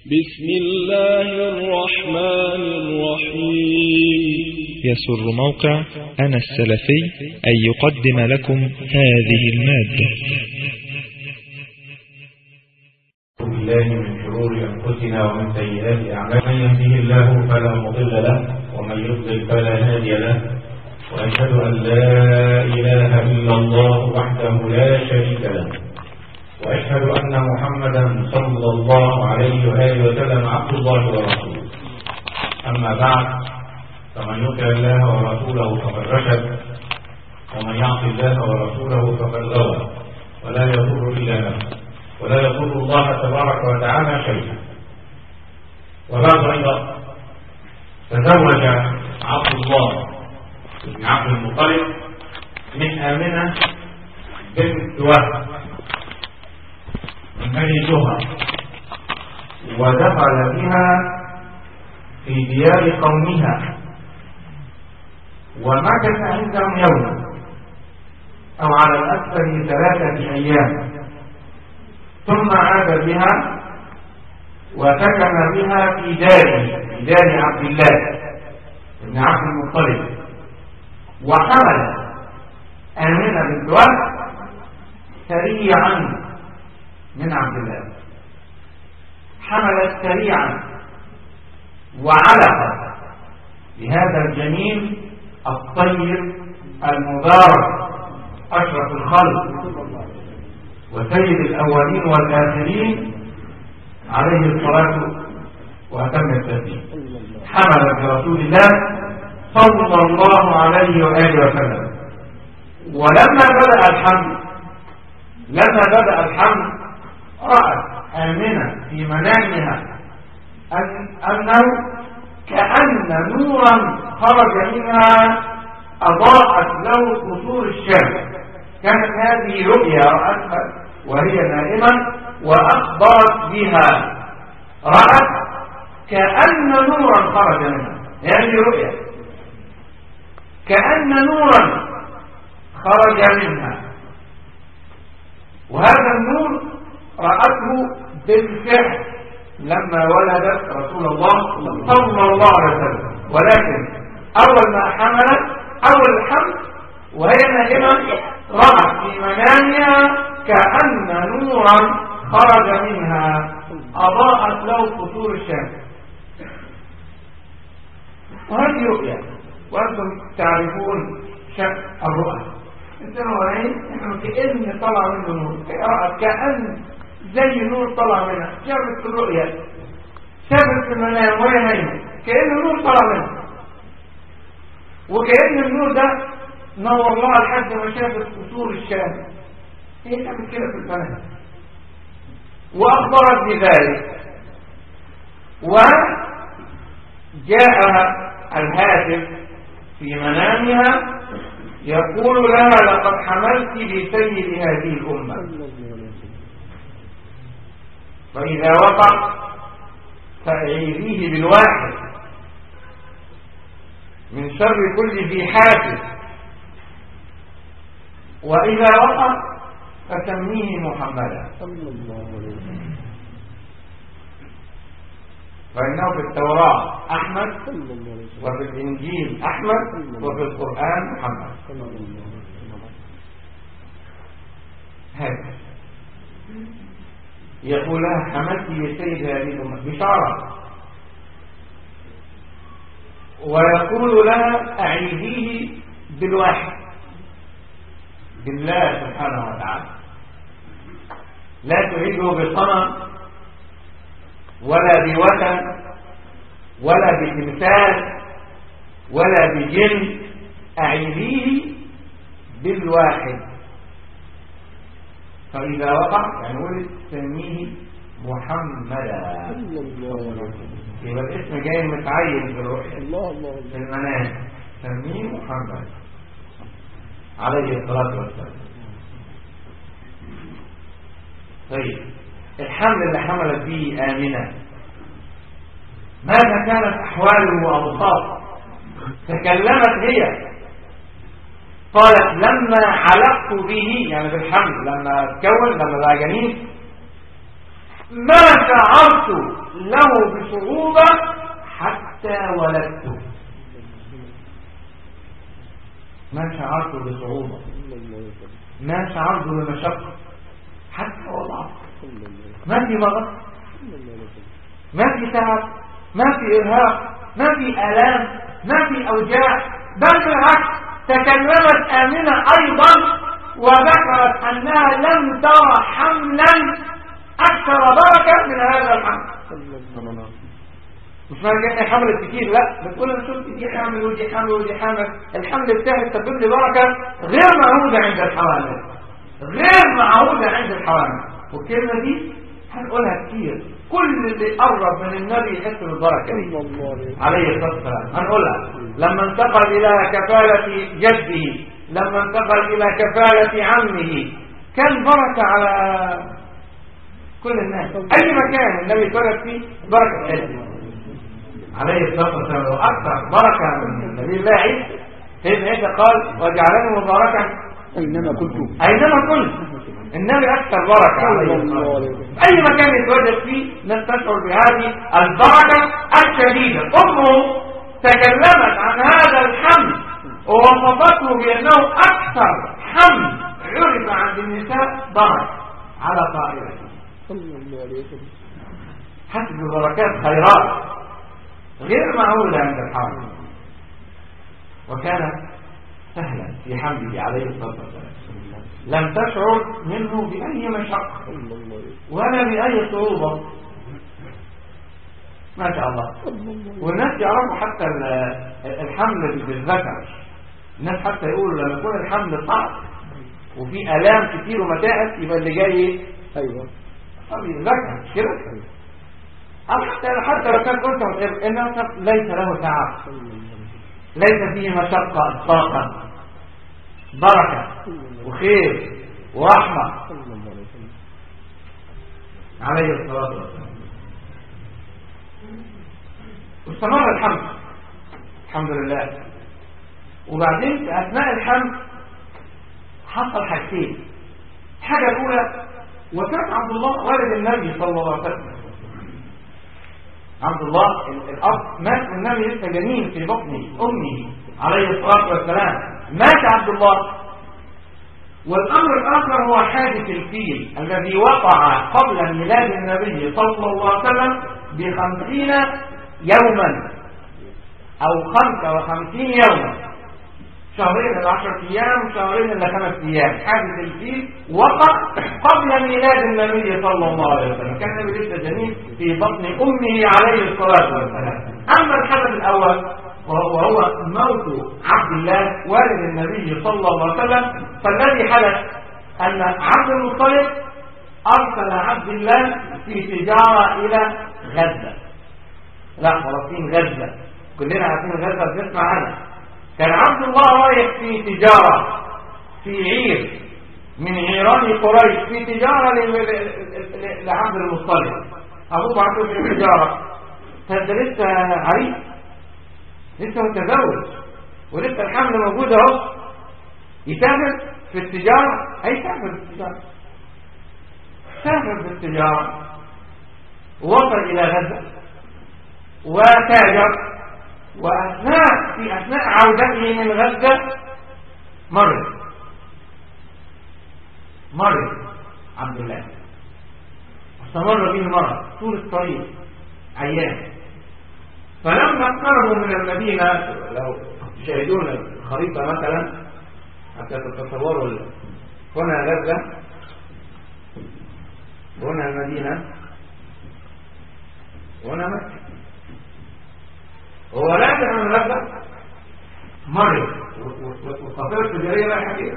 بسم الله الرحمن الرحيم يسر موقع أنا السلفي أن يقدم لكم هذه المادة بالله من شرور أنفسنا ومن سيئات أعمالنا من يهده الله فلا مضل له ومن يضلل فلا هادي له وأشهد أن لا إله إلا الله وحده لا شريك له وأشهد أن محمدا صلى الله عليه وآله وسلم عبد الله ورسوله أما بعد فمن يطع الله ورسوله فقد رشد ومن يعص الله ورسوله فقد غوى ولا يضر إلا نفسه ولا يضر الله تبارك وتعالى شيئا وبعد أيضا تزوج عبد الله بن عبد المطلب من آمنة بنت وهب من بني جهر ودخل بها في ديار قومها ومكث عندهم يوما أو على الأكثر ثلاثة أيام ثم عاد بها وسكن بها في داره في دار عبد الله بن عبد المطلب وحمل آمنة بنت وهب سريعا من عبد الله حملت سريعا وعلقت بهذا الجنين الطيب المبارك أشرف الخلق وسيد الأولين والآخرين عليه الصلاة وأتم التسليم حملت برسول الله صلى الله عليه وآله وسلم ولما بدأ الحمل لما بدأ الحمل رأت آمنة في منامها أن أنه كأن نورا خرج منها أضاءت له قصور الشمس كانت هذه رؤيا رأتها وهي نائمة وأخبرت بها رأت كأن نورا خرج منها هذه رؤيا كأن نورا خرج منها وهذا النور رأته بالفعل لما ولدت رسول الله صلى الله عليه وسلم ولكن أول ما حملت أول الحمل وهي نائمة رأت في منامها كأن نورا خرج منها أضاءت له قصور الشمس وهذه رؤيا وأنتم تعرفون شك الرؤى انتم وين احنا كأن طلع منه نور رأت كأن زي نور طلع منها شافت الرؤيا شافت المنام وهي نايمة كأن نور طلع منها وكأن النور ده نور الله لحد ما شافت قصور الشام هي تعمل كده في المنام وأخبرت بذلك وجاءها الهاتف في منامها يقول لها لقد حملت بسيد هذه الأمة فإذا وقع فأعيذيه بالواحد من شر كل ذي حاسد وإذا وقع فسميه محمدا فإنه في التوراة أحمد وفي الإنجيل أحمد وفي القرآن محمد هذا يقول لها حمدت بسيد هذه الأمة بشارة ويقول لها أعيديه بالواحد بالله سبحانه وتعالى لا تعيده بصنم ولا بوثن ولا بتمثال ولا بجن أعيديه بالواحد فإذا وقع يعني ولد سميه محمدا يبقى الاسم جاي متعين في الرؤيا الله الله في المنام سميه محمد عليه الصلاة والسلام طيب الحمل اللي حملت به آمنة ماذا كانت أحواله وأوصافه تكلمت هي قالت لما علقت به يعني بالحمل لما تكون لما بقى جنين ما شعرت له بصعوبة حتى ولدته ما شعرت بصعوبة ما شعرت بمشقة حتى وضعت ما في مرض ما في تعب ما في إرهاق ما في آلام ما في أوجاع بل بالعكس تكلمت آمنة أيضا وذكرت أنها لم ترى حملا أكثر بركة من هذا الحمل مش معنى جاء حمل كتير لا بتقول انا شفت دي حامل ودي حامل ودي حامل الحمل بتاعي سبب لي بركه غير معهوده عند الحوامل غير معهوده عند الحوامل والكلمه دي هنقولها كتير كل اللي قرب من النبي يحس بالبركه دي عليه الصلاه والسلام هنقولها لما انتقل الى كفاله جده لما انتقل الى كفاله عمه كان بركه على كل الناس اي مكان النبي اتولد فيه بركه حلوه عليه الصلاة والسلام وأكثر بركة من نبي الله عيسى سيدنا عيسى قال وجعلني مباركا أينما كنت أينما كنت النبي أكثر بركة عليه الصلاة والسلام أي مكان يتواجد فيه نستشعر بهذه البركة الشديدة أمه تكلمت عن هذا الحمل ووصفته بأنه أكثر حمل عرف عند النساء بركة على طائرته حسب بركات خيرات غير معقولة عند الحمل وكان سهلا في حمله عليه الصلاة والسلام لم تشعر منه بأي مشقة ولا بأي صعوبة ما شاء الله والناس يعرفوا حتى الحمل بالذكر الناس حتى يقولوا لما يكون الحمل صعب وفي آلام كتير ومتاعب يبقى اللي جاي أيوة طب يذكر مش كده أو حتى حتى لو كان كنت متعب إنه ليس له تعب ليس فيه مشقة إطلاقا بركة وخير ورحمة عليه الصلاة والسلام واستمر الحمد الحمد لله وبعدين في أثناء الحمد حصل حاجتين الحاجة الأولى وكان عبد الله والد النبي صلى الله عليه وسلم عبد الله الأب مات والنبي لسه جنين في بطن أمه عليه الصلاة والسلام مات عبد الله والأمر الآخر هو حادث الفيل الذي وقع قبل ميلاد النبي صلى الله عليه وسلم بخمسين يوما أو خمسة وخمسين يوما شهرين إلى عشرة أيام شهرين إلى خمس أيام حادث الفيل وقع قبل ميلاد النبي صلى الله عليه وسلم كان النبي لسه جنين في بطن أمه عليه الصلاة والسلام أما الحدث الأول وهو هو موت عبد الله والد النبي صلى الله عليه وسلم فالذي حدث أن عبد المطلب أرسل عبد الله في تجارة إلى غزة لا فلسطين غزة كلنا عارفين غزة بنسمع عنها كان عبد الله رايح في تجارة في عير من عيران قريش في تجارة لعبد المطلب أبوه بعته في التجارة فانت لسه عريس لسه متزوج ولسه الحمل موجود اهو يسافر في التجارة هيسافر في التجارة سافر في التجارة وصل إلى غزة وتاجر وأثناء في أثناء عودته من غزة مرض مرض عبد الله استمر به المرض طول الطريق عيان فلما اقتربوا من المدينة لو تشاهدون الخريطة مثلا حتى تتصوروا هنا غزة وهنا المدينة وهنا مكة هو راجع من غزة مرض والقافلة التجارية رايحة كده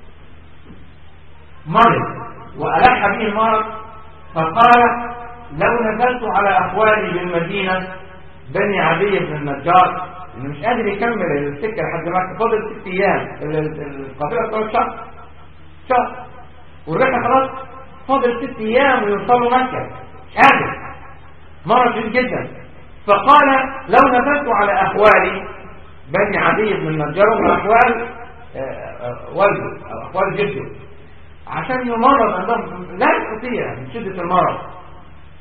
مرض وألح به المرض فقال لو نزلت على أخواني بالمدينة بني عدي بن النجار انه مش قادر يكمل السكه لحد ما فاضل ست ايام القافله بتقعد شهر شهر والرحله خلاص فاضل ست ايام ويوصلوا مكه مش قادر مرض شديد جدا فقال لو نزلت على اخوالي بني عدي بن النجار ومن احوال والده او احوال جده عشان يمرض عندهم لا يستطيع من شده المرض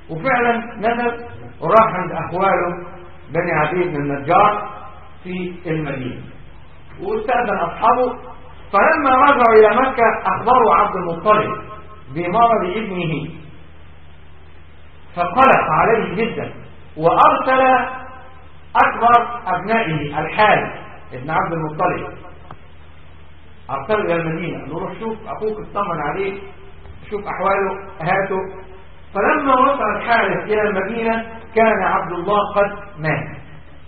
وفعلا نزل وراح عند أخواله بني عدي بن النجار في المدينة واستأذن أصحابه فلما رجعوا إلى مكة أخبروا عبد المطلب بمرض ابنه فقلق عليه جدا وأرسل أكبر أبنائه الحارث ابن عبد المطلب أرسل إلى المدينة قال له روح شوف أخوك اطمن عليه شوف أحواله هاته فلما وصل الحارث إلى المدينة كان عبد الله قد مات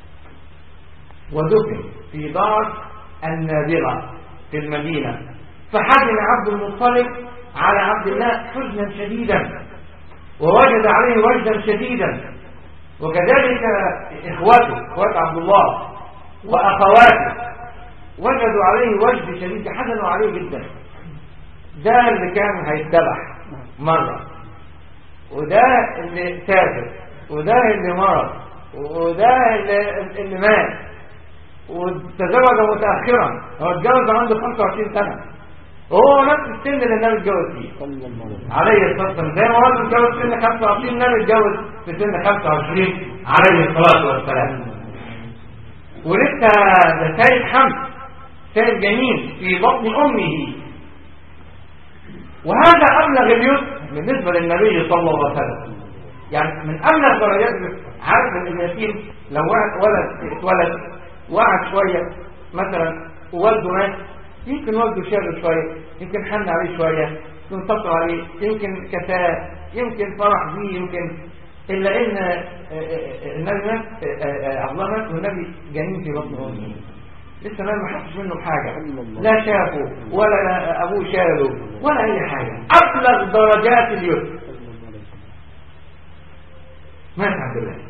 ودفن في دار النابغة في المدينة فحزن عبد المطلب على عبد الله حزنا شديدا ووجد عليه وجدا شديدا وكذلك إخوته إخوات عبد الله وأخواته وجدوا عليه وجد شديد حزنوا عليه جدا ده اللي كان هيتذبح مرة وده اللي سافر وده اللي مرض وده اللي, اللي مات وتزوج متأخرا هو اتجوز عنده 25 سنة هو نفس السن اللي النبي اتجوز فيه عليه الصلاة والسلام زي ما هو اتجوز سن 25 النبي اتجوز في سن 25 عليه الصلاة والسلام ولسه ده سيد حمد سيد جميل في بطن أمه وهذا أبلغ اليسر بالنسبة للنبي صلى الله عليه وسلم يعني من أبلغ درجات عارف ان اليتيم لو ولد اتولد وقعد شوية مثلا ووالده مات يمكن والده شاله شوية يمكن حن عليه شوية ينتصر عليه يمكن كفاه يمكن فرح بيه يمكن إلا إن النبي مات الله مات والنبي جنين في بطن أمه لسه ما حسش منه بحاجة لا شافه ولا أبوه شاله ولا أي حاجة أبلغ درجات اليسر مات عبد الله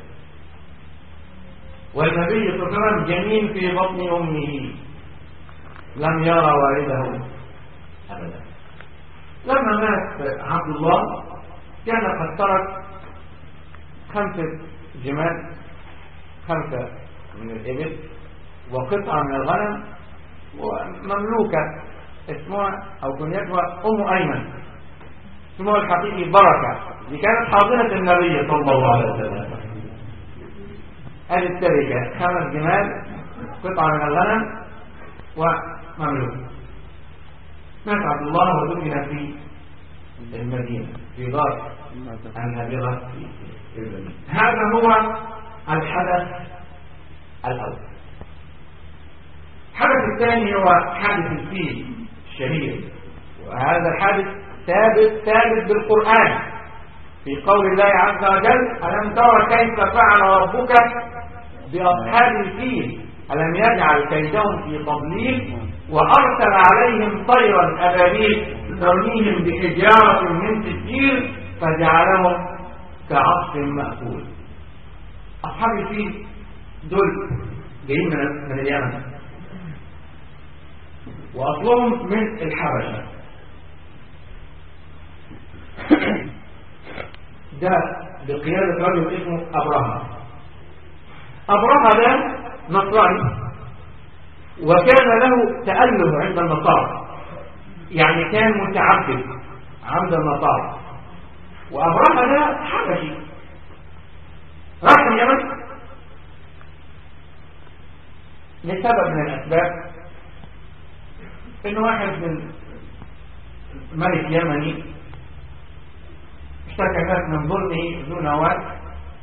والنبي صلى الله عليه وسلم جنين في بطن أمه لم يرى والده أبدا لما مات عبد الله كان قد ترك خمسة جمال خمسة من الإبل وقطعة من الغنم ومملوكة اسمها أو كنيتها أم أيمن اسمها الحقيقي بركة دي كانت حاضنة النبي صلى الله عليه وسلم هذه التركة خمس جمال قطعة من الغنم ومملوك مات عبد الله ودفن في المدينة في دار النابغة في المدينة هذا هو الحدث الأول الحدث الثاني هو حادث الفيل الشهير وهذا الحادث ثابت ثابت بالقرآن في قول الله عز وجل ألم ترى كيف فعل ربك بأصحاب الفيل ألم يجعل كيدهم في تضليل وأرسل عليهم طيرا أبابيل ترميهم بحجارة من سجيل فجعلهم كعصف مأكول أصحاب الفيل دول جايين من من اليمن وأصلهم من الحبشة ده بقيادة رجل اسمه أبرهة أبرهة ده نصراني وكان له تأله عند النصارى يعني كان متعبد عند النصارى وأبرهة ده حبشي راح اليمن لسبب من الأسباب إنه واحد من ملك يمني اشتكى الناس من ظلمه دون وجه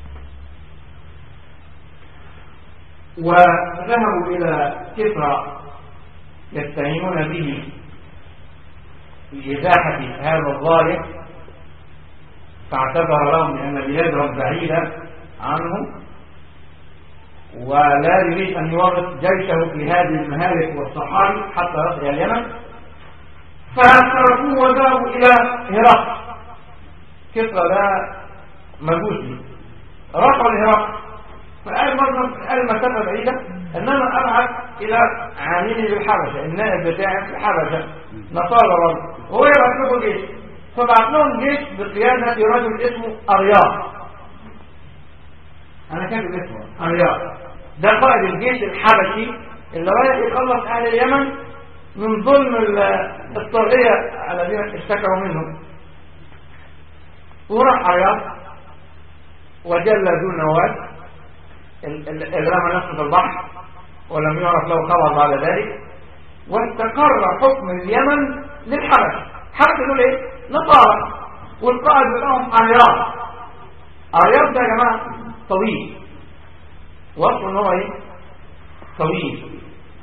وذهبوا إلى كسرى يستعينون به لإزاحة هذا الظالم فاعتذر لهم لأن بلادهم بعيدة عنهم ولا يريد أن يورط جيشه في هذه المهالك والصحاري حتى يصل اليمن فتركوه وذهبوا إلى هرقل كسرى ده مجوسي راحوا لهرقل فقال مرة قال مسافة بعيدة إنما أبعث إلى عاملي بالحبشة النائب بتاعي في الحبشة نصارى برضه وهو يبعث لكم جيش فبعت لهم جيش بقيادة رجل اسمه أرياض أنا كاتب اسمه أرياض ده قائد الجيش الحبشي اللي رايح يخلص أهل اليمن من ظلم الطاغية الذين اشتكوا منهم وراح أرياض وجل ذو نواة اللي رمى نفسه في البحر ولم يعرف له خبر بعد ذلك واستقر حكم اليمن للحبش حبش دول ايه نصارى والقائد بتاعهم ارياض ارياض ده يا جماعه طويل وصفه ان هو ايه طويل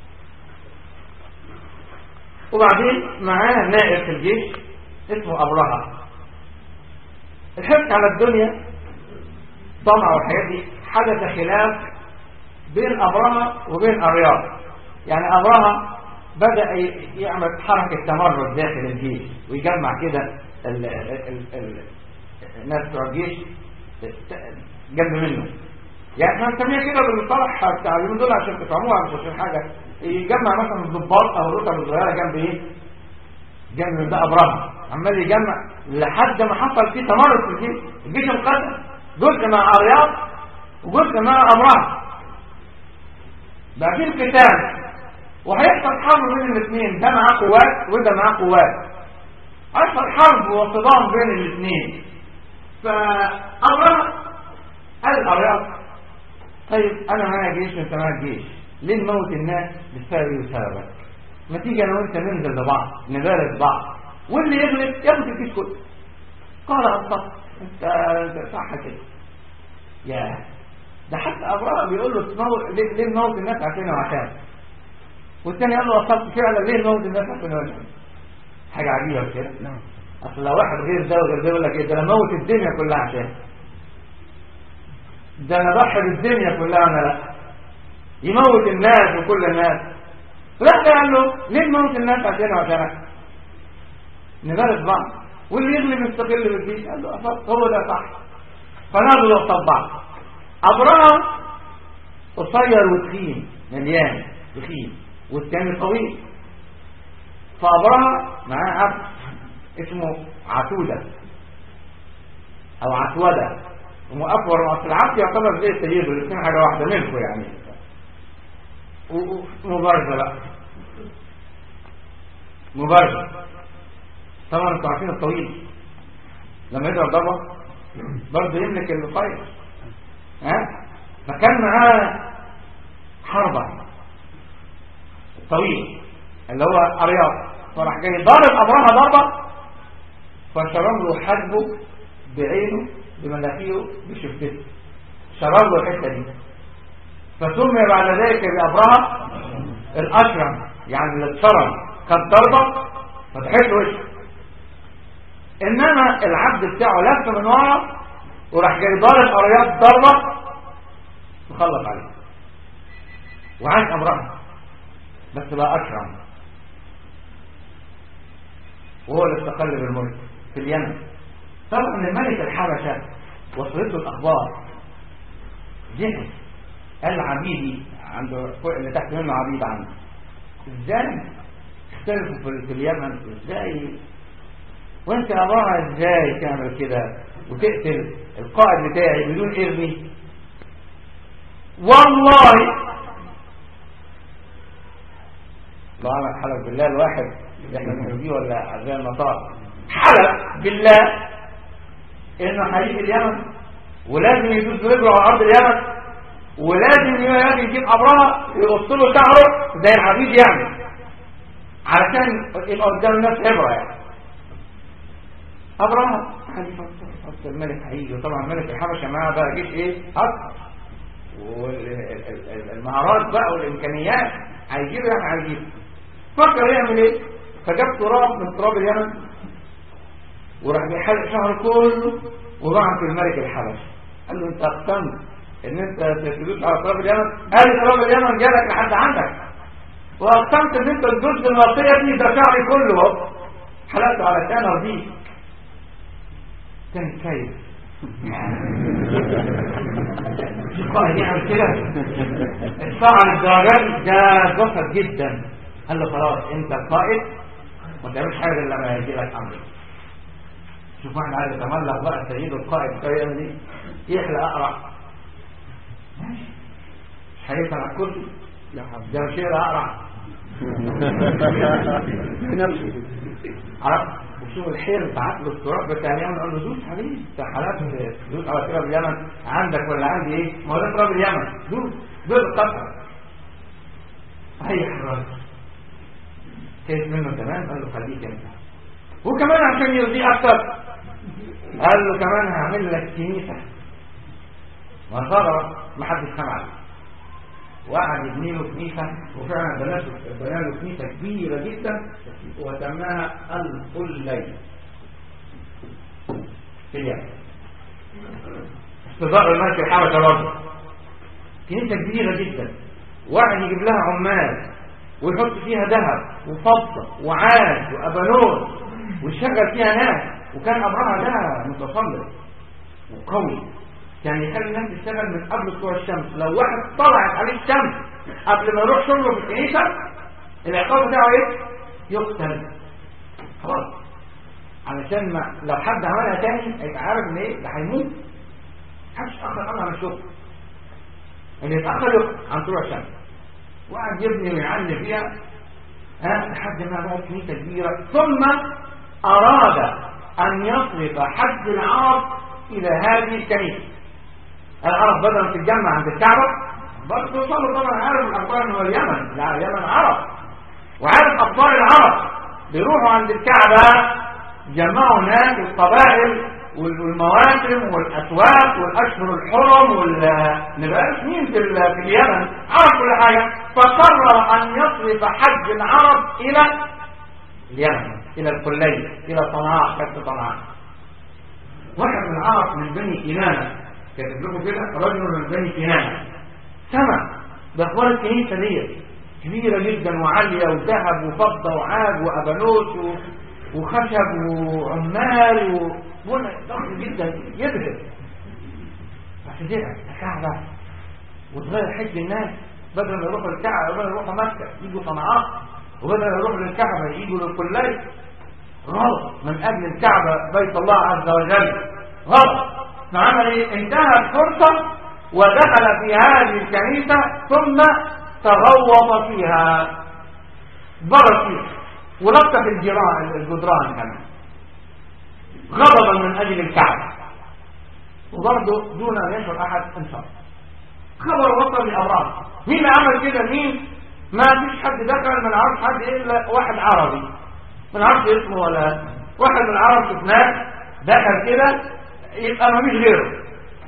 وبعدين معاه نائب في الجيش اسمه ابرهه الحرص على الدنيا طمع والحاجات دي حدث خلاف بين ابرهه وبين ارياض يعني ابرهه بدأ يعمل حركة تمرد داخل الجيش ويجمع كده ال- ال- ال- ال- الناس بتوع الجيش جنب منه يعني احنا نسميها كده بالمصطلح بتاع اليومين دول عشان تفهموها مش عشان حاجة يجمع مثلا الضباط او الرتب الصغيرة جنب ايه؟ جنب ده ابراهيم عمال يجمع لحد ما حصل فيه تمرد في الجيش الجيش انقسم جزء مع ارياض وجزء مع ابراهيم بقى في القتال وهيحصل حرب بين الاثنين ده معاه قوات وده معاه قوات هيحصل حرب وصدام بين الاثنين فأمر قال الأرياض طيب أنا معايا جيش وأنت معاك جيش ليه نموت الناس بسببي وسببك ما تيجي أنا وأنت ننزل لبعض نبارز بعض واللي يغلب ياخد الجيش كله قال أصدق أنت أنت صح كده يا ده حتى أبراهيم بيقول له تموت ليه ليه نموت الناس عشان وعشان والثاني قال له وصلت فعلا ليه نموت الناس عشان وعشان حاجة عجيبة كده نعم اصل لو واحد غير ده وغير ده يقول لك ايه ده انا موت الدنيا كلها عشان ده انا ضحي بالدنيا كلها انا لا يموت الناس وكل الناس لا ده قال له ليه نموت الناس عشان وعشانك نبارك بعض واللي يغلب يستقل بالدين قال له أصاب هو ده صح فنادوا قصاد بعض ابراهيم قصير وتخين مليان تخين والتاني طويل فابراهيم معاه عبد اسمه عتودة او عتودة ومؤفور واصل العبد يعتبر زي السيد والاثنين حاجة واحدة ملكه يعني و- ومبارزة بقى مبارزة طبعا انتوا عارفين الطويل لما يضرب ضربة برضه يملك القصير ها فكان معاه حربة الطويل اللي هو ارياض فراح جاي ضارب ابراهة ضربة فشرب له حجبه بعينه بمناخيره بشفته شرب له الحته دي فسمي بعد ذلك بأبرهة الأشرم يعني اللي اتشرم خد ضربة فتحت له وشه إنما العبد بتاعه لف من ورا وراح جاي ضارب أرياض ضربة وخلص عليه وعاش أبرهة بس بقى أشرم وهو اللي استقل بالملك في اليمن طبعا الملك الحبشة وصلته الأخبار جهز قال عبيدي عنده فوق اللي تحت منه عبيد عنده ازاي اختلفوا في, في اليمن ازاي وانت يا بابا ازاي تعمل كده وتقتل القائد بتاعي بدون اذني والله الله اعلم حلف بالله الواحد اللي احنا بنرضيه ولا زي المطار حلف بالله انه هيجي اليمن ولازم يدوس رجله على ارض اليمن ولازم يجي يجيب ابرهه يقص له شعره زي العبيد يعني علشان يبقى قدام الناس عبره يعني ابرهه حتى الملك هيجي وطبعا ملك الحبشه معاه بقى جيش ايه اكتر والمهارات بقى والامكانيات هيجيب يعني هيجيب فكر يعمل ايه فجاب تراب من تراب اليمن وراح بيحرق شهر كله وبعت الملك الحبشي قال له انت اقسمت ان انت تدوس على تراب اليمن قال لي تراب اليمن جالك لحد عندك واقسمت ان انت تدوس بالنصيه دي ده شعري كله اهو حلقته على كان ارضيك كان كيف في قائد يعمل كده الشعر الدرجات ده جسد جدا قال له خلاص انت القائد ما تعملش حاجه الا لما يجي لك امر شوف واحد عايز يتملق بقى سيد القائد الطريقه دي يحلق اقرع ماشي مش هيقطع على الكرسي ده مش يقرا اقرع بنفسه عرفت وشوف الحير بعت له التراب بتاع اليمن قال له دوس حبيبي انت حالات دوس على تراب اليمن عندك ولا عندي ايه ما هو ده تراب اليمن دوس دوس القطر هي حرام كيف منه تمام قال له خليك انت وكمان عشان يرضيه اكتر قال له كمان هعمل لك كنيسه وصار ما حدش سمع عليه وقعد يبني له كنيسه وفعلا بنى بنى له كنيسه كبيره جدا وسماها القلي في اليمن استضاء الملك الحبشه برضه كنيسه كبيره جدا واحد يجيب لها عمال ويحط فيها ذهب وفضه وعاد وابانوس ويشغل فيها ناس وكان ابرهه ده متسلط وقوي يعني يخلي الناس تشتغل من قبل طلوع الشمس لو واحد طلعت عليه الشمس قبل ما يروح شغله في الكنيسه العقاب بتاعه ايه؟ يقتل خلاص علشان ما لو حد عملها تاني هيبقى عارف ان ايه ده هيموت محدش يتاخر عنها عن الشغل ان يتاخر يقتل عن طلوع الشمس وقعد يبني ويعلي فيها ها لحد ما بقت كنيسه كبيره ثم اراد ان يصرف حج العرب الى هذه الكنيسه العرب بدل ما تتجمع عند الكعبة برضه توصلوا طبعا عارف الأخبار إن هو اليمن لا اليمن عرب وعارف أخبار العرب بيروحوا عند الكعبة جمعوا هناك القبائل والمواسم والأسواق والأشهر الحرم والنبقى سنين في, في اليمن عرف كل حاجة فقرر أن يصرف حج العرب إلى اليمن إلى الكلية إلى صنعاء كتب صنعاء واحد من العرب من بني كنانة كاتب لكم كده رجل من بني كنانة سمع بأخبار الكنيسة دي كبيرة جدا وعالية وذهب وفضة وعاج وأبانوس وخشب وعمال وبنى ضخم جدا يبهر بس دي الكعبة وتغير حج الناس بدل ما يروحوا الكعبة بدل ما يروحوا مكة يجوا صنعاء وبدل ما يروحوا للكعبة يجوا للكلية غلط من أجل الكعبة بيت الله عز وجل غلط فعمل ايه انتهى الفرصة ودخل في هذه الكنيسة ثم تغوط فيها برد فيها ولطف الجيران الجدران كمان غضبا من اجل الكعبة وبرضه دون ان يشعر احد انصار خبر وصل لأبرام مين اللي عمل كده مين ما فيش حد دخل ما نعرفش حد الا واحد عربي ما نعرفش اسمه ولا واحد من العرب شفناه دخل كده يبقى ما فيش غيره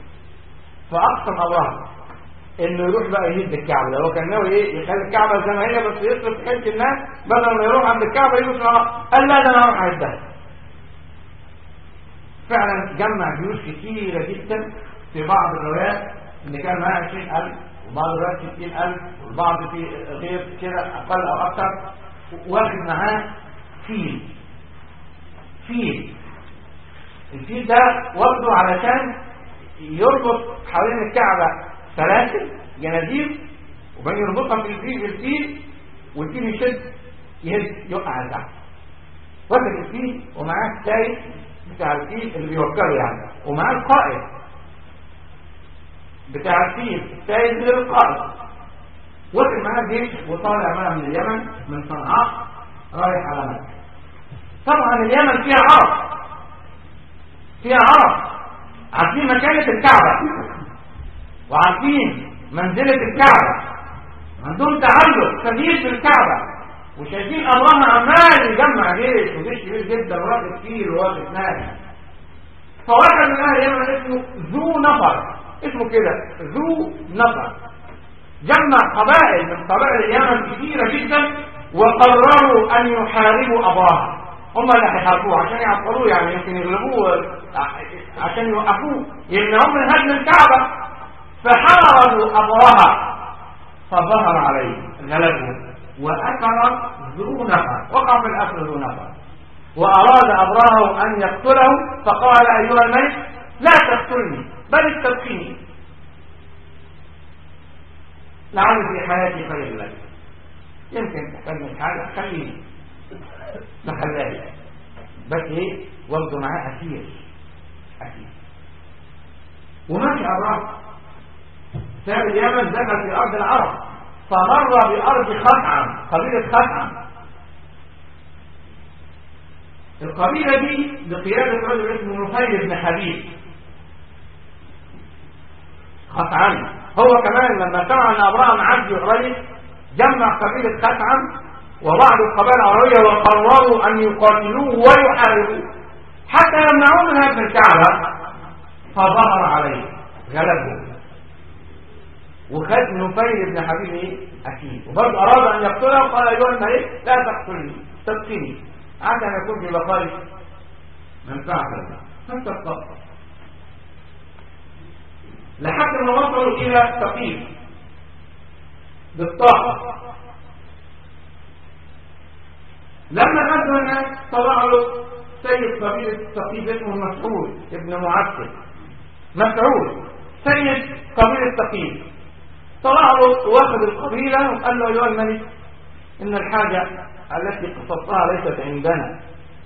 فاقسم الله انه يروح بقى يهد الكعبه لو كان ناوي ايه يخلي الكعبه زي ما هي بس يصرف حته الناس بدل ما يروح عند الكعبه يجي قال لا ده انا هروح اهدها فعلا جمع جيوش كثيره جدا في بعض الروايات ان كان معاه 20000 وبعض الروايات 60000 والبعض في غير كده اقل او اكثر واخد معاه فيل فيل الفيل ده واخده علشان يربط حوالين الكعبة سلاسل جنازير وبين يربطها في الفيل الفيل والفيل يشد يهد يقع تحت واخد الفيل ومعاه السايق بتاع الفيل اللي بيوكله يعني ومعاه القائد بتاع الفيل السايق غير القائد واخد معاه جيش وطالع معاه من اليمن من صنعاء رايح على مكة طبعا اليمن فيها عرب فيها عرب عارفين مكانة الكعبة وعارفين منزلة الكعبة عندهم تعلق شديد بالكعبة وشايفين الله عمال يجمع جيش وجيش كبير جدا وواخد كتير وواخد ناس فواحد من اهل اليمن اسمه ذو نفر اسمه كده ذو نفر جمع قبائل من قبائل اليمن كثيرة جدا وقرروا ان يحاربوا ابراهيم هم اللي هيحاربوه عشان يعطلوه يعني يمكن يغلبوه عشان يوقفوه يمنعوه من هدم الكعبة فحاربوا أمرها فظهر عليه غلبه وأكر ذو نفر وقع في الأكل ذو نفر وأراد أبراه أن يقتله فقال أيها الملك لا تقتلني بل استبقيني لعل في حياتي خير لك يمكن تحتاج من حاجة خليني ما خلاش بس ايه واخده معاه اسير اسير وماشي الرب ساب اليمن دخل في ارض العرب فمر بأرض خثعم قبيلة خثعم القبيلة دي بقيادة رجل اسمه نفيل بن حبيب خثعم هو كمان لما سمع ان ابراهيم عبد قريب جمع قبيلة خثعم وبعض القبائل العربية وقرروا ان يقاتلوه ويحاربوه حتى يمنعوه من هدم الكعبة فظهر عليه غلبه وخد نفيل بن حبيب ايه اكيد وبرضه اراد ان يقتله قال ايها الملك لا تقتلني تبقني عسى ان يكون في بقائي منفعه لك فانت لحد ما وصلوا الى ثقيف بالطاقه لما نزل الناس طلع له سيد قبيله ثقيف اسمه مسعود ابن معسل مسعود سيد قبيله ثقيف طلع له واخد القبيله وقال له ايها الملك ان الحاجه التي قصدتها ليست عندنا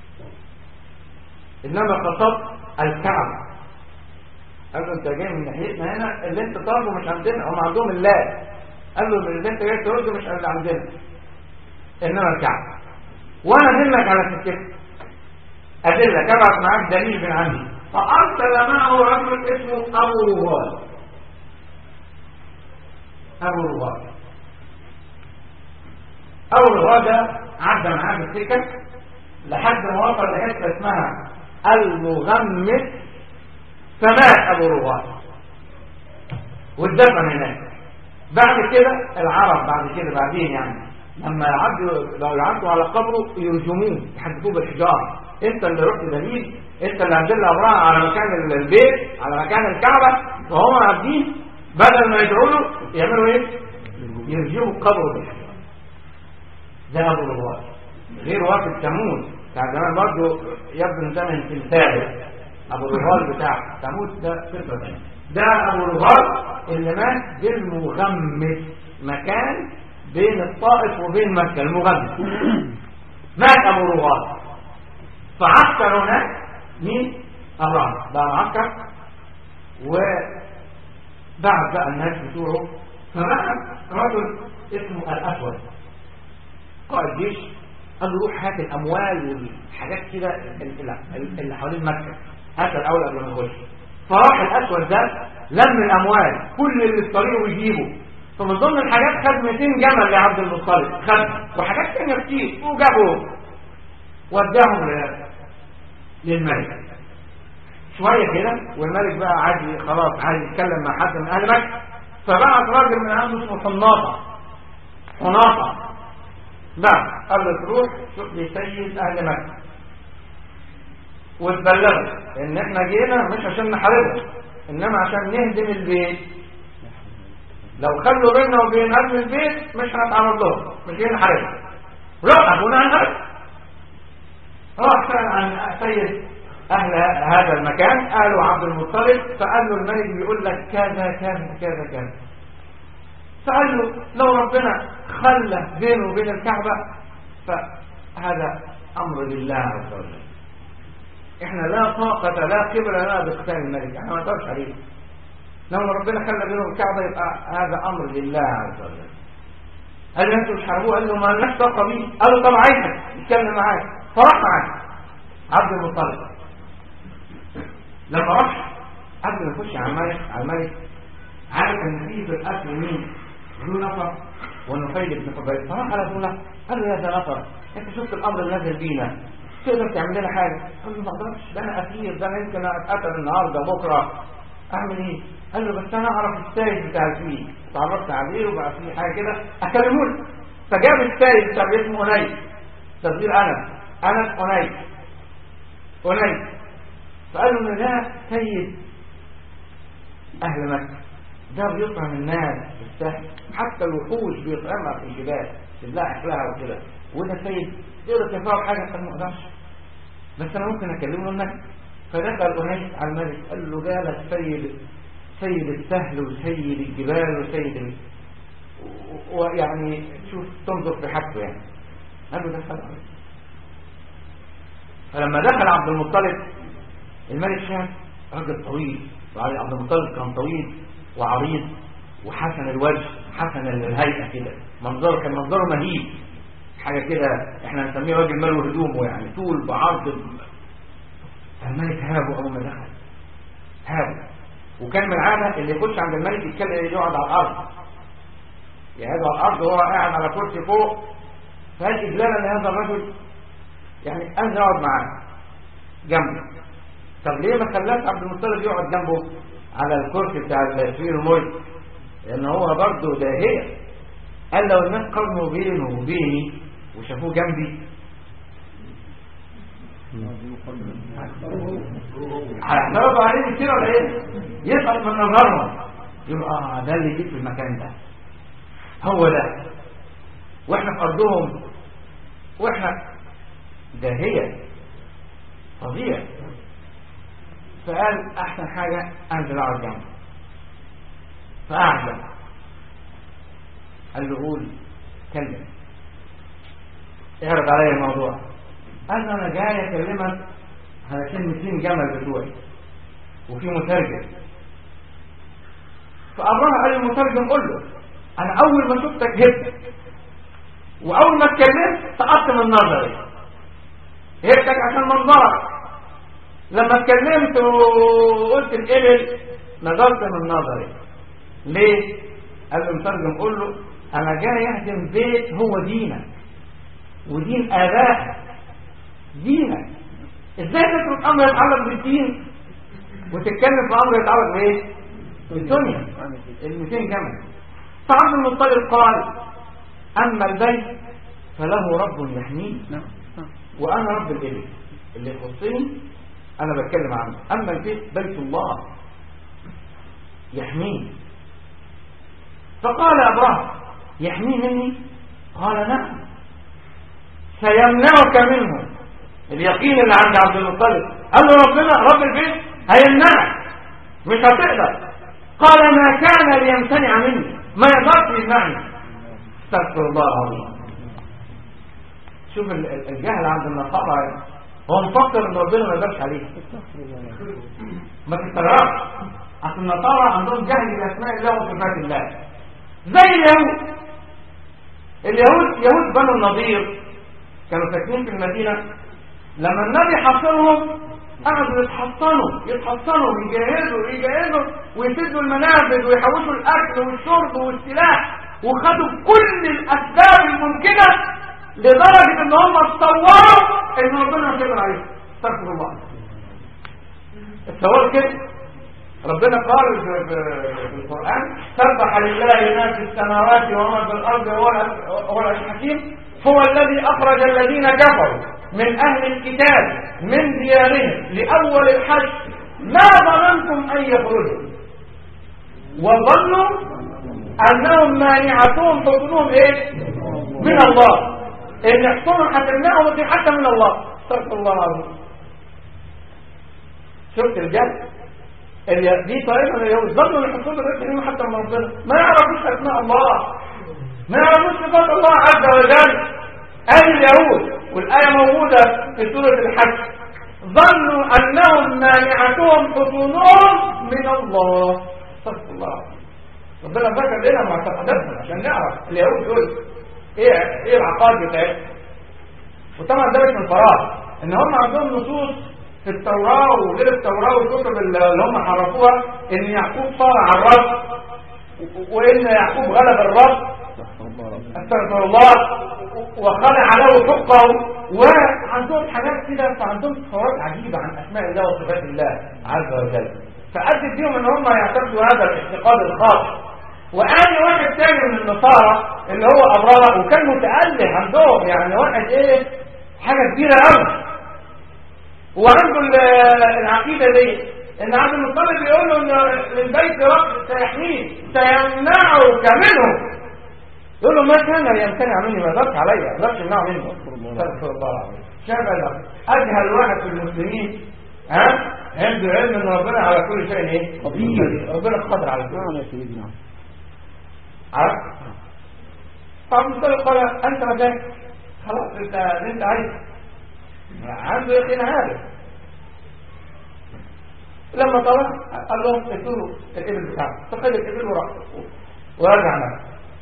انما قصدت الكعبه قال له انت جاي من ناحيتنا هنا اللي انت طالبه مش عندنا هم عندهم الله قال له اللي انت جاي ترده مش اللي عندنا انما الكعبه وانا ادلك على سكتك ادلك ابعت معاك دليل من عندي فارسل معه رجل اسمه ابو روال ابو روال ابو روال ده عدى معاه في السكه لحد ما وصل لحته اسمها المغمس فمات ابو روال واتدفن هناك بعد كده العرب بعد كده بعدين يعني لما يعدوا لو يعدوا على قبره يرجموه يحدفوه بالحجاره انت اللي رحت دليل انت اللي هتدل ابراهيم على مكان البيت على مكان الكعبه وهم عابدين بدل ما يدعوا له يعملوا ايه؟ يرجموا قبره بالحجاره ده ابو روال غير وقت ثمود بتاع زمان برضه يبدو ان ده من تمثاله ابو الرهال بتاع ثمود ده فكره ثانيه ده ابو الرهال اللي مات بالمغمس مكان بين الطائف وبين مكه المغمس مات ابو الرهال فعسكر هناك مين ابراهيم بقى معسكر وبعد بقى الناس بتوعه فبقى رجل اسمه الاسود قائد جيش قال له روح هات الاموال والحاجات كده اللي حوالين مكه هات الاول قبل ما يخش فراح الاسود ده لم الاموال كل اللي في طريقه يجيبه فمن ضمن الحاجات خد 200 جمل لعبد المطلب خد وحاجات ثانيه كتير وجابهم وداهم للملك شويه كده والملك بقى عايز خلاص عايز يتكلم مع حد من اهل مكه فبعت راجل من عنده اسمه حناطه حناطه بقى قال له تروح شوف لي سيد اهل مكه وتبلغوا ان احنا جينا مش عشان نحاربهم انما عشان نهدم البيت لو خلوا بيننا وبين هدم البيت مش هنتعرض لهم مش جايين نحاربهم لا ابونا هنحارب راح سأل عن سيد اهل هذا المكان قالوا عبد المطلب فقال له الملك بيقول لك كذا كذا كذا كذا فقال له لو ربنا خلى بينه وبين الكعبة فهذا أمر لله عز وجل احنا لا طاقة لا قبل لنا بقتال الملك احنا ما نقدرش عليه لو ربنا خلى بينهم الكعبة يبقى هذا أمر لله عز وجل قال له انتوا مش حاربوه قال له ما لناش طاقة بيه قال له طب عايزك يتكلم معاك فراح معاه عبد المطلب لما راح قبل ما يخش على الملك على الملك عارف ان في في الاكل مين ذو نفر ونفيل بن حبيب فراح على ذو نفر قال له يا ذا نفر انت شفت الامر اللي نازل بينا تقدر تعمل لنا حاجه قال له ما اقدرش ده انا اسير ده انا يمكن اتقتل النهارده بكره اعمل ايه قال له بس انا اعرف السيد بتاع الفيل اتعرفت عليه وبقى في حاجه كده اكلمه له فجاب السيد بتاع اسمه انيس تصغير انس انس انيس انيس فقال له ان ده سيد اهل مكه ده بيطعم الناس بالسهل حتى الوحوش بيطعمها في الجبال تلاقي لها وكده وده سيد تقدر تنفعه بحاجه قال ما اقدرش بس انا ممكن اكلمه انك فدخل انيس على الملك قال له جالك سيد سيد السهل وسيد الجبال وسيد ال... ويعني شوف تنظر في حاجته يعني قال له دخل عليه فلما دخل عبد المطلب الملك شاف راجل طويل وعلي عبد المطلب كان طويل وعريض وحسن الوجه حسن الهيئة كده منظره كان منظره مهيب حاجة كده احنا نسميه راجل مال وهدومه يعني طول بعرض الملك هابه أول ما دخل هابه وكان من العادة اللي يخش عند الملك يتكلم يقعد على الأرض يقعد على الأرض وهو قاعد على كرسي فوق فهل إجلالا لهذا الرجل يعني أنزل أقعد معاه جنبه طب ليه ما خلاش عبد المطلب يقعد جنبه على الكرسي بتاع السوير الملك لأن هو برضه داهية قال لو الناس قارنوا بينه وبيني وشافوه جنبي هيعترضوا عليه كتير ولا ايه؟ يسقط من نظرهم يقول اه ده اللي جيت في المكان ده هو ده واحنا في ارضهم واحنا داهية فظيع فقال احسن حاجة انزل اقعد جنبه فقعد جنبه قال له قول كلم اعرض علي الموضوع قال له انا جاي اكلمك على كلمتين جمل بتوعي وفي مترجم فأمرها قال المترجم قول له انا اول ما شفتك هبتك واول ما اتكلمت سقطت من نظري هبتك عشان منظرك لما اتكلمت وقلت الابل نظرت من نظري ليه قال له المترجم قول له انا جاي اهدم بيت هو دينك ودين ابائك دينك ازاي تترك امر يتعلق بالدين وتتكلم في امر يتعلق بايه بالدنيا ال 200 جمل فعبد المطلب قال اما البيت فله رب يحميه وانا رب الابل اللي يخصني انا بتكلم عنه اما البيت بيت الله يحميه فقال ابراهيم يحميه مني قال نعم سيمنعك منه اليقين اللي عند عبد المطلب قال له ربنا رب البيت هيمنعك مش هتقدر قال ما كان ليمتنع مني ما يقدرش يمنعني استغفر الله العظيم شوف الجهل عند النصارى هو مفكر ان ربنا ما يقدرش عليه ما تستغربش اصل النصارى عندهم جهل باسماء الله وصفات الله زي اليهود اليهود يهود بنو النضير كانوا ساكنين في المدينة لما النبي حصرهم قعدوا يتحصنوا يتحصنوا ويجهزوا ويجهزوا ويسدوا المنافذ ويحوشوا الأكل والشرب والسلاح وخدوا كل الأسباب الممكنة لدرجة إن هم اتصوروا إن ربنا يقدر عليهم استغفر الله اتصوروا كده ربنا قال في, في القرآن سبح لله ما في السماوات وما في الأرض وهو الحكيم هو الذي أخرج الذين كفروا من أهل الكتاب من ديارهم لأول الحج ما ظننتم أن يخرجوا وظنوا أنهم مانعتهم حصونهم إيه؟ من الله إن حصونهم هتمنعهم في حتى من الله استغفر الله العظيم شفت الجد اللي دي طريقة من اليهود ظنوا ان حصول الرزق حتى من ربنا ما يعرفوش أسماء الله ما يعرفوش صفات الله عز وجل أهل اليهود والآية موجودة في سورة الحج ظنوا أنهم مانعتهم حصونهم من الله استغفر الله ربنا ذكر لنا معتقداتهم عشان نعرف اليهود دول ايه ايه العقائد بتاعتهم وطبعا ده مش من فراغ ان هم عندهم نصوص في التوراة وغير التوراة والكتب اللي هم حرفوها ان يعقوب صار على الرب وان يعقوب غلب الرب استغفر الله وخلع له حقه وعندهم حاجات كده فعندهم تصورات عجيبة عن أسماء الله وصفات الله عز وجل فأدت بيهم ان هم يعتقدوا هذا الاعتقاد الخاص وآني واحد تاني من النصارى اللي هو أبرارة وكان متأله عندهم يعني واحد ايه حاجة كبيرة قوي وعنده العقيدة دي ان عبد المطلب يقول له ان البيت رب سيحميه سيمنعك منه يقول له ما كان يمتنع مني ما يقدرش عليا ما يقدرش يمنع مني استغفر الله العظيم شايف اجهل واحد في المسلمين ها عنده علم ان ربنا على كل شيء ايه قدير ربنا قادر على كل نعم يا سيدنا عارف فعبد المطلب قال انت مكانك خلاص انت انت عايز عنده يقين عارف لما طلع قال لهم اقتلوا الابل بتاعته فخد الابل وراح ورجع نفسه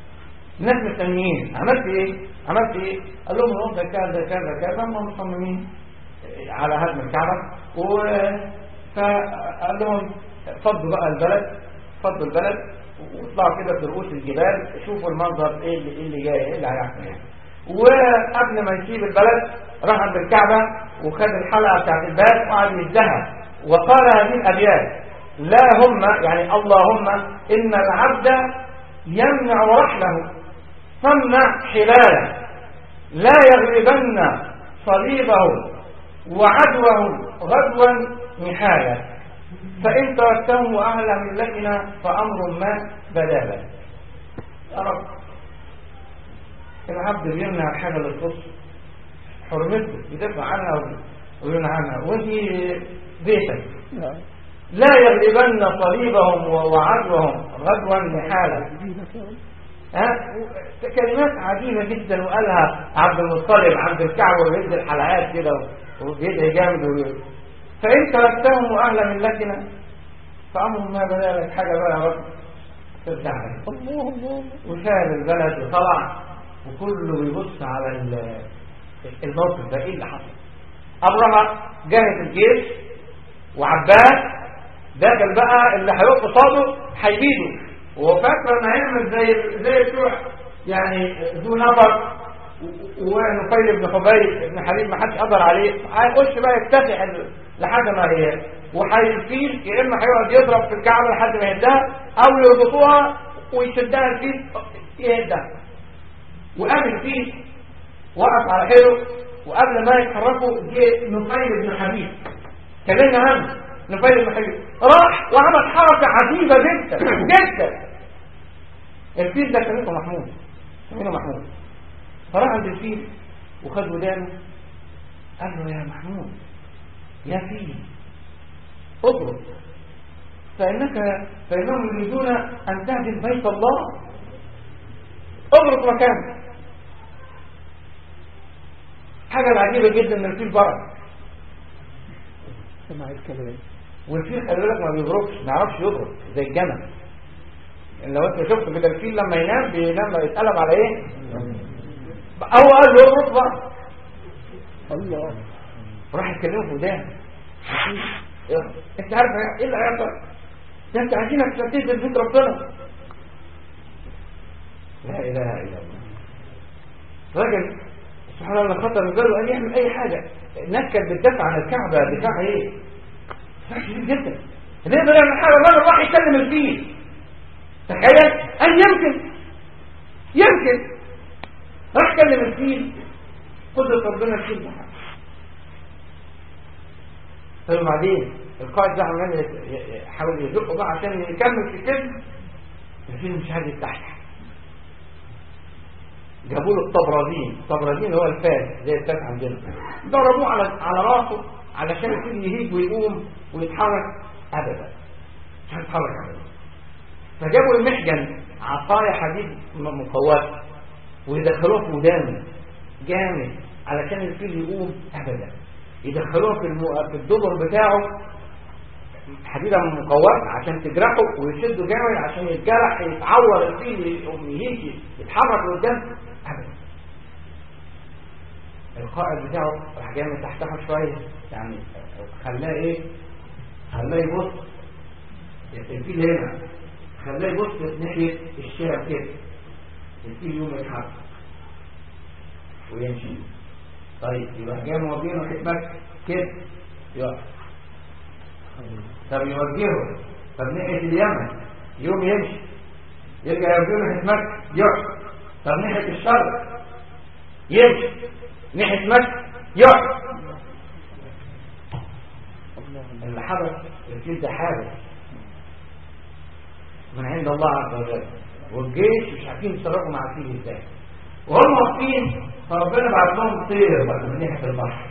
الناس مستنيين عملت ايه عملت ايه قال لهم الوضع كذا كذا كذا هم مصممين على هدم الكعبه و فقال لهم فضوا بقى البلد فضوا البلد واطلعوا كده في رؤوس الجبال شوفوا المنظر ايه اللي, إيه اللي جاي ايه اللي هيحصل يعني وقبل ما يسيب البلد راح عند الكعبه وخد الحلقه بتاعت الباب وقعد يزدها وقال هذه الابيات لا هم يعني اللهم ان العبد يمنع رحله صنع حلاله لا يغلبن صليبه وعدوه غدوا نحالا فإن تركتهم وأهل ملتنا فأمر ما بدا لك يا رب العبد بيمنع حاجة للقصر حرمته يدافع عنها ويمنع عنها وانت بيتك لا يغلبن صليبهم وعدوهم غدوا نحالا ها كلمات عجيبة جدا وقالها عبد المطلب عند الكعبة ويدي الحلقات كده وبيدعي جامد ويقول فإن تركتهم وأهل ملتنا فأمر ما بدا لك حاجة بقى يا رب ترجع لك الله الله وشاهد البلد وطلع وكله بيبص على ال- الموقف ده ايه اللي حصل أبرهة جهز الجيش وعباس داخل بقى اللي هيقف قصاده هيبيده وهو فاكر ان هيعمل زي زي بتوع يعني ذو نفر ونفيل بن خبيب بن حبيب ما حدش قدر عليه هيخش بقى يفتتح ال- لحد ما هي وهيفيل يا اما هيقعد يضرب في الكعبه لحد ما يهدها او يربطوها ويشدها الفيل يهدها وقام الفيل وقف على حيله وقبل ما يتحركوا جه نفيل بن حبيب كلمنا عنه نفيل بن حبيب راح وعمل حركه عجيبه جدا جدا الفيل ده كان اسمه محمود اسمه محمود فراح عند الفيل وخد ودانه قال له يا محمود يا فيل اضرب فإنك فإنهم يريدون أن تهدم بيت الله اضرب مكانك حاجة العجيبة جدا ان الفيل برد سمع الكلام والفيل خلي بالك ما بيضربش ما يعرفش يضرب زي الجمل إن لو انت شفت كده الفيل لما ينام بينام يتقلب على ايه هو قال له اضرب بقى الله راح يتكلموا في ودان انت عارف ايه اللي هيحصل ده انت عايزينك تنتهي بيت ربنا لا اله الا الله راجل سبحان الله خطر رجاله ان يعمل اي حاجه الناس كانت بتدافع عن الكعبه دفاع ايه دفاع شديد جدا نقدر يعمل حاجه الراجل راح يكلم الفيل تخيل ان يمكن يمكن راح كلم الفيل قدرة ربنا الفيل ده طيب بعدين القائد ده عمال يت- ي- يحاول يزقه بقى عشان يكمل في كده الفيل مش عايز يفتح جابوا له الطبرازين الطبرازين هو الفاس زي الفاس عندنا ضربوه على على راسه علشان الفيل يهيج ويقوم ويتحرك ابدا مش هيتحرك ابدا فجابوا المحجن عصايه حديد م- مقوسه ويدخلوها في ودانه جامد علشان الفيل يقوم ابدا يدخلوها في الم... في الدبر بتاعه حديدة مقوسة عشان تجرحه ويشده جامد عشان يتجرح يتعور الفيل يقوم يجي يتحرك لقدام ابدا القائد بتاعه راح جاي من تحتها شويه يعني خلاه ايه خلاه يبص الفيل هنا خلاه يبص ناحيه الشارع كده الفيل يوم يتحرك ويمشي طيب يبقى جاي موجهه ناحيه مكه كده يقف طب يوجهه طب ناحيه اليمن يوم يمشي يرجع يوجهه ناحيه مكه يقف طب ناحيه الشرق يمشي ناحيه مكه يقف اللي حدث الفيل ده حادث من عند الله عز وجل والجيش مش عارفين يتصرفوا مع الفيل ازاي وهم واقفين فربنا بعت لهم طير بقى من ناحيه البحر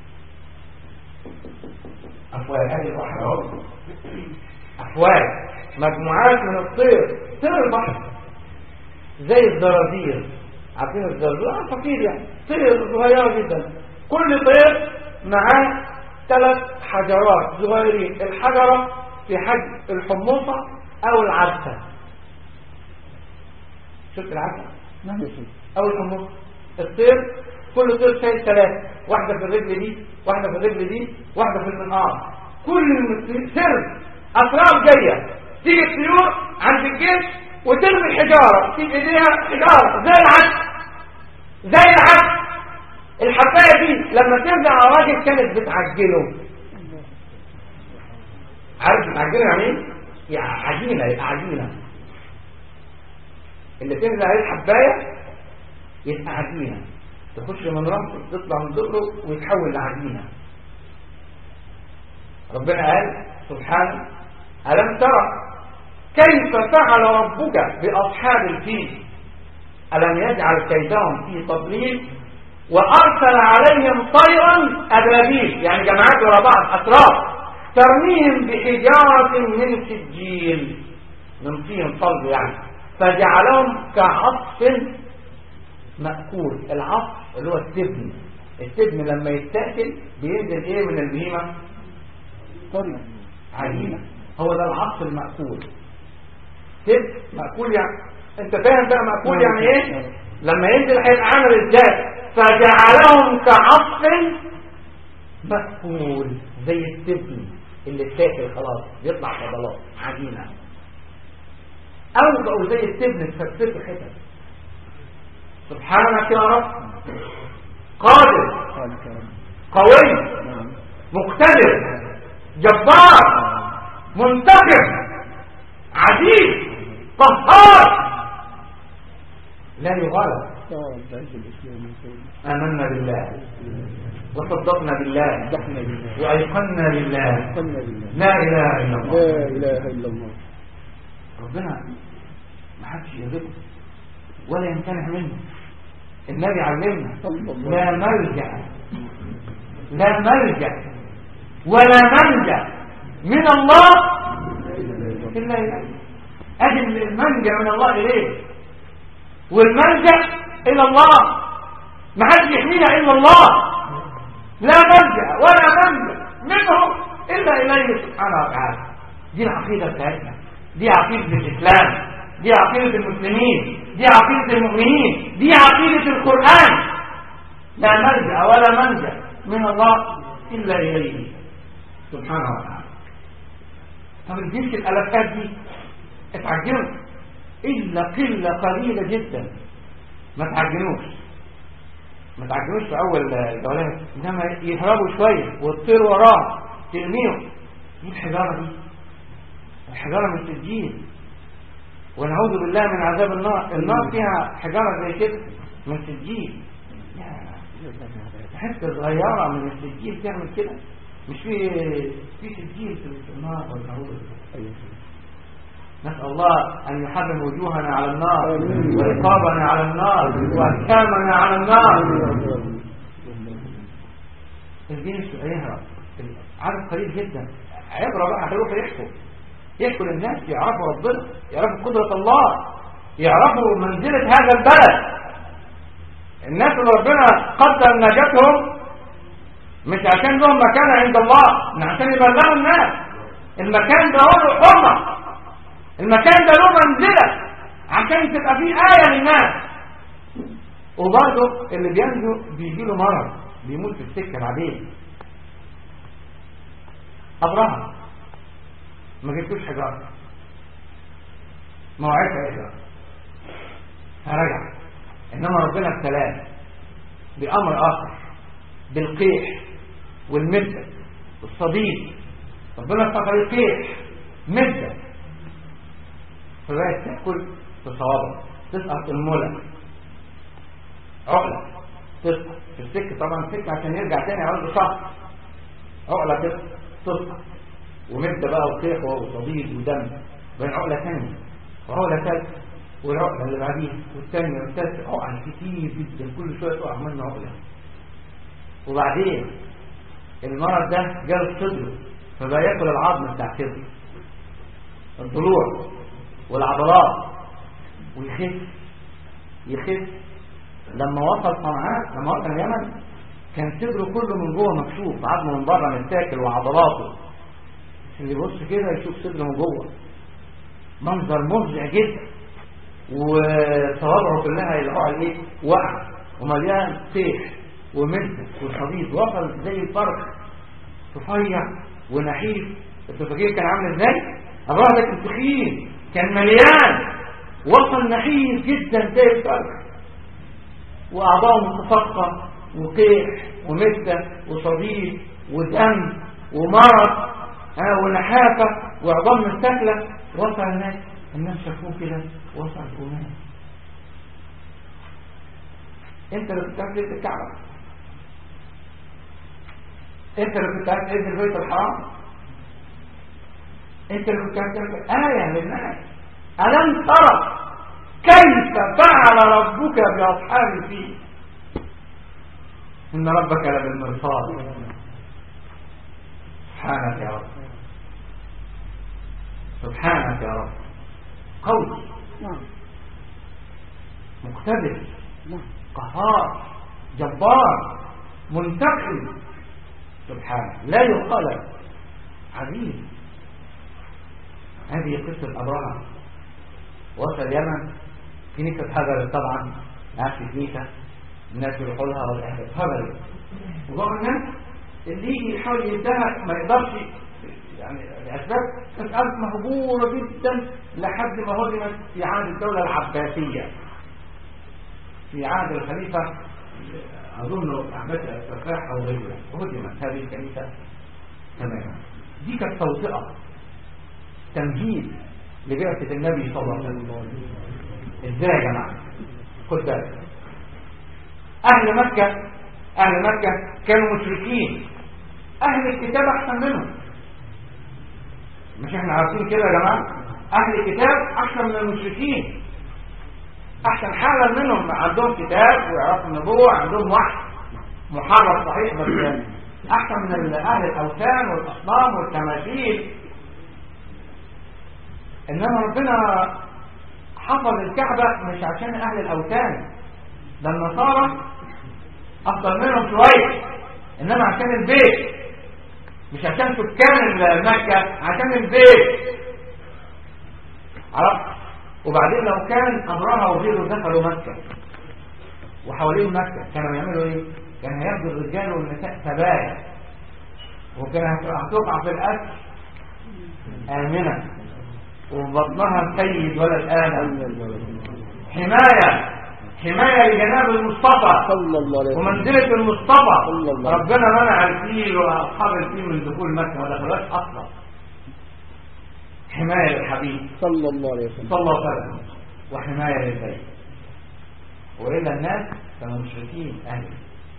افواج هذه البحر اهو افواج مجموعات من الطير طير البحر زي الزرازير عارفين الزرازير اه فقير يعني طير صغيره جدا كل طير معاه ثلاث حجرات صغيرين الحجره في حجم الحموصه او العدسه شفت العدسه نعم يا سيدي أو الأنبوبة الطير كل طير شايل ثلاثة واحدة في الرجل دي واحدة في الرجل دي واحدة في المنقار كل الطير- سر أطراف جاية تيجي الطيور عند الجيش وترمي الحجارة في ايديها حجارة زي العسل زي العسل الحباية دي لما ترجع على راجل كانت بتعجنه عارف بتعجنه يعني ايه؟ يعني عجينة يبقى عجينة اللي تنزل عليه الحباية يبقى عجينة تخش من رمسه تطلع من ظهره ويتحول لعجينة ربنا قال سبحانه ألم ترى كيف فعل ربك بأصحاب الفيل ألم يجعل كيدهم في تضليل وأرسل عليهم طيرا أبابيل يعني جماعات ورا بعض أطراف ترميهم بحجارة من سجيل من طين صلب يعني فجعلهم كعصف مأكول العصف اللي هو التبن التبن لما يتاكل بينزل ايه من البهيمة طريق عجينة هو ده العصف المأكول تبن مأكول يعني انت فاهم بقى مأكول يعني ايه لما ينزل هيبقى عامل ازاي فجعلهم كعصف مأكول زي التبن اللي اتاكل خلاص يطلع فضلات عجينة او بقوا زي التبن اتفتت حتت سبحانك يا رب قادر قالك يا رب قوي نعم مقتدر جبار منتقم عزيز قهار لا يغالب يا رب عز الإسلام يا سيدي آمنا بالله وصدقنا بالله صدقنا بالله وأيقنا بالله صلنا بالله لا إله إلا الله لا إله إلا الله ربنا ما حدش يغلبه ولا يمتنع منه النبي علمنا صلى الله لا ملجأ لا ملجأ ولا منجا من الله إلا إليه أجل المنجا من الله إليه والملجأ إلى الله ما حدش يحمينا إلا الله لا ملجأ ولا منجا منه إلا إليه سبحانه وتعالى دي العقيدة بتاعتنا دي عقيدة الإسلام دي عقيدة المسلمين دي عقيدة المؤمنين دي عقيدة القرآن لا ملجأ ولا منجا من الله إلا إليه سبحانه وتعالى طب الجيش الألفات دي اتعجنوا إلا قلة قليلة جدا ما تعجنوش ما تعجنوش في أول الجولات إنما يهربوا شوية وتطير وراه ترميهم دي الحجارة دي الحجارة من السجين ونعوذ بالله من عذاب النار النار فيها حجارة زي كده من سجين حتة صغيرة من السجين تعمل كده مش في في سجين في النار والنعوذ بالله نسأل الله أن يحرم وجوهنا على النار آمين. ورقابنا على النار وأحكامنا على النار الدين يهرب عدد قليل جدا عبرة بقى هيروحوا يحكوا يحكوا للناس يعرفوا ربنا يعرفوا قدرة الله يعرفوا منزلة هذا البلد الناس اللي ربنا قدر نجاتهم مش عشان لهم مكانة عند الله إن عشان يبلغوا الناس المكان ده هو له حرمة المكان ده له منزلة عشان تبقى فيه آية للناس وبرضه اللي بينزل بيجي له مرض بيموت في السكة بعدين أبرهة ما جبتوش حجارة موعدها حجارة فرجع إنما ربنا ابتلاه بأمر آخر بالقيح والمدة والصديد ربنا افتكر القيح مدة فبقت تاكل في صوابع تسقط المولى عقلة تسقط في السكة طبعا السكة عشان يرجع تاني عاوز شهر عقلة كده تسقط ومدة بقى وقيح وصديد ودم بين عقلة ثانية وعقلة ثالثة والعقلة اللي بعديها والثانية والثالثة عقل كتير جدا كل شوية تقع منه عقلة وبعدين المرض ده جاله صدره فبقى ياكل العظم بتاع صدره الضلوع والعضلات ويخف يخف لما وصل صنعاء لما وصل اليمن كان صدره كله من جوه مكشوف عظمه من بره متاكل وعضلاته بس اللي يبص كده يشوف صدره من جوه منظر مفزع جدا وصوابعه كلها يلاقوها ايه وقع ومليان سيح ومسك وصديد وصل زي الفرخ رفيع ونحيف التفكير كان عامل ازاي الراجل كان تخين كان مليان وصل نحيف جدا زي الفرخ واعضاءه متفقه وقيح ومسه وصديد ودم ومرض ها ونحافه وعظام مستكله وصل هناك الناس شافوه كده وصل ومات انت اللي كنت عارف الكعبه انت اللي كنت عارف اذن البيت الحرام انت اللي كنت عارف آية للناس ألم ترى كيف فعل ربك بأصحاب الفيل إن ربك لبالمرصاد سبحانك يا رب سبحانك يا رب قوي نعم مقتدر نعم قهار جبار منتقم سبحانه لا يقلب عظيم هذه قصة أبراهام وصل اليمن كنيسة هجر طبعا عارف كنيسة الناس يروحوا لها والأهل هجر وبعض الناس اللي يجي يحاول ينتهى ما يقدرش يعني لأسباب مسألة مهجورة جدا لحد ما هدمت في عهد الدولة العباسية في عهد الخليفة أظن أحمد الفتاح أو غيره هدمت هذه الكنيسة تماما دي كانت توطئة تمهيد لبعثة النبي صلى الله عليه وسلم ازاي يا جماعة خد بالك أهل مكة أهل مكة كانوا مشركين أهل الكتاب أحسن منهم مش احنا عارفين كده يا جماعة أهل الكتاب أحسن من المشركين أحسن حالا منهم عندهم كتاب ويعرفوا النبوة عندهم وحي محرر صحيح بس أحسن من أهل الأوثان والأصنام والتماثيل إنما ربنا حفظ الكعبة مش عشان أهل الأوثان ده النصارى أفضل منهم شوية إنما عشان البيت مش عشان سكان مكة عشان البيت عرفت وبعدين لو كان أمرها وغيره دخلوا مكة وحوالين مكة كانوا يعملوا إيه؟ كان هياخدوا الرجال والنساء سبايا وكان هتقع في الأكل آمنة وبطنها سيد ولا الآن حماية حماية لجناب المصطفى صلى الله عليه وسلم ومنزلة المصطفى صلى الله عليه ربنا منع الفيل وأصحاب الفيل من دخول مكة ما دخلوش أصلا حماية للحبيب صلى الله عليه وسلم صلى الله عليه وسلم وحماية للبيت وإلا الناس كانوا مشركين أهل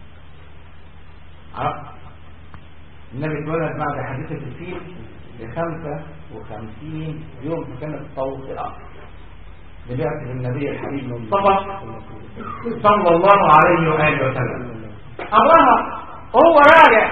عرفت النبي اتولد بعد حادثة الفيل بخمسة وخمسين يوم فكانت توطئة لبعثة النبي الحبيب المصطفى صلى الله عليه وآله وسلم أبرهة هو راجع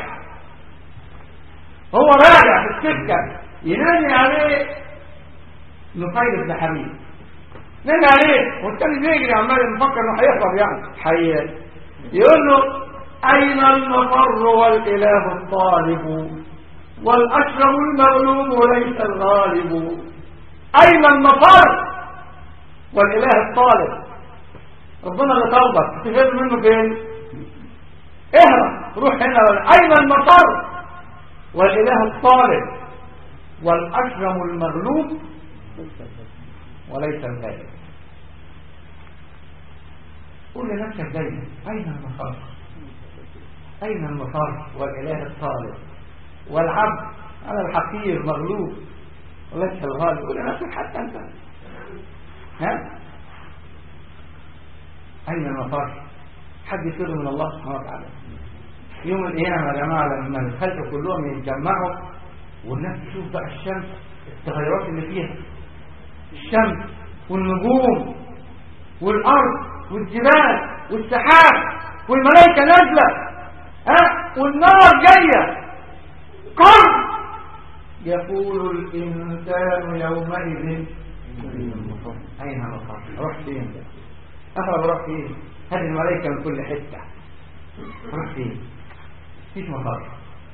هو راجع في السكة ينادي عليه نفيل بن حبيب نادي عليه والتاني بيجري عمال مفكر انه هيهرب يعني حي يقول له أين المفر والإله الطالب والأشرم المغلوب وليس الغالب أين المفر والإله الطالب ربنا اللي طلبك تفيد منه فين اهرب روح هنا أين المفر والإله الطالب والأشرم المغلوب وليس الغالب قول لنفسك دايما أين المفر أين المفر والإله الطالب والعبد على الحقير مغلوب وليس الغالب قول لنفسك حتى أنت ها أين المفر حد يفر من الله سبحانه وتعالى يوم القيامة يا جماعة لما الخلق كلهم يتجمعوا والناس تشوف بقى الشمس التغيرات اللي فيها الشمس والنجوم والأرض والجبال والسحاب والملائكة نازلة ها والنار جاية قرب يقول الإنسان يومئذ أين مفر أروح فين أخرج أروح فين هذه الملائكة من كل حتة أروح فين مفيش مفر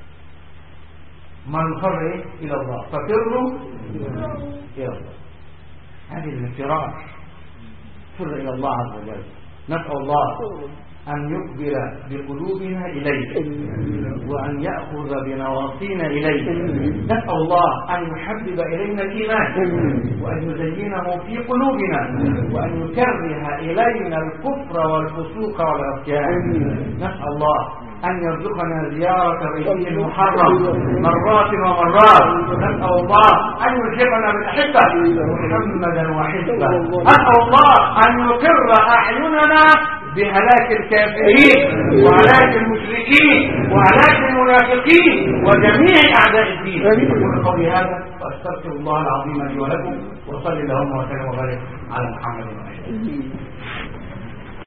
ما المفر إيه إلى الله ففروا إلى الله هذه الانفرار فر إلى الله عز وجل نسأل الله أن يقبل بقلوبنا إليه وأن يأخذ بنواصينا إليه نسأل الله أن يحبب إلينا الإيمان وأن يزينه في قلوبنا وأن يكره إلينا الكفر والفسوق والعصيان نسأل الله أن يرزقنا زيارة بيته المحرم مرات ومرات نسأل الله أن يلحقنا بالأحبة محمدا وحزبه نسأل الله أن يقر أعيننا بهلاك الكافرين وهلاك المشركين وهلاك المنافقين وجميع أعداء الدين أقول قولي هذا وأستغفر الله العظيم لي ولكم وصلي اللهم وسلم وبارك على محمد وآله